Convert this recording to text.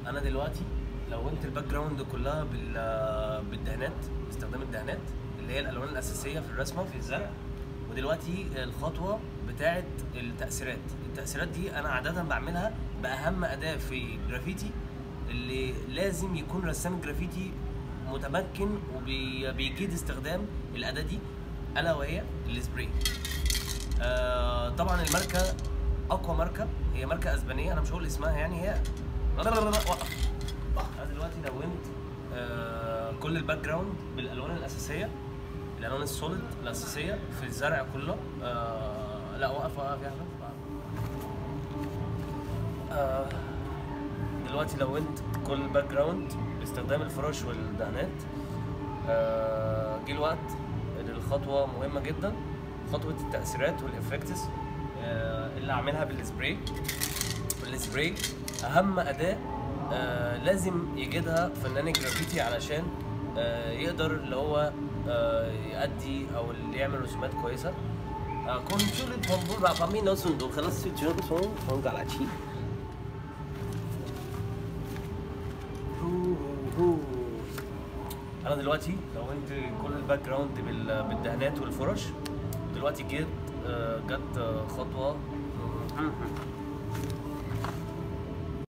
انا دلوقتي لونت الباك جراوند كلها بال- بالدهانات باستخدام الدهانات اللي هي الالوان الاساسيه في الرسمه في الزرع ودلوقتي الخطوه بتاعه التاثيرات التاثيرات دي انا عاده بعملها باهم اداه في الجرافيتي اللي لازم يكون رسام الجرافيتي متمكن وبيجيد استخدام الاداه دي الا وهي السبراي آه طبعا الماركه اقوى ماركه هي ماركه اسبانيه انا مش هقول اسمها يعني هي لا لا لا لا وقف انا دلوقتي لونت آه كل الباك جراوند بالالوان الاساسيه الالوان السوليد الاساسيه في الزرع كله آه لا وقف وقف يا احمد وقف. آه دلوقتي لونت كل الباك جراوند باستخدام الفراش والدهانات آه جه الوقت للخطوه مهمه جدا خطوه التاثيرات والافكتس آه اللي هعملها بالسبراي السبراي اهم اداه آه لازم يجدها فنان الجرافيتي علشان آه يقدر اللي هو آه يأدي او اللي يعمل رسومات كويسه آه كون شو اللي بنقول بقى فامي نوسون دو خلاص سيتيون سون سون جالاتشي انا دلوقتي لونت كل الباك جراوند بال- بالدهانات والفرش ودلوقتي جيت آه، جت آه، خطوه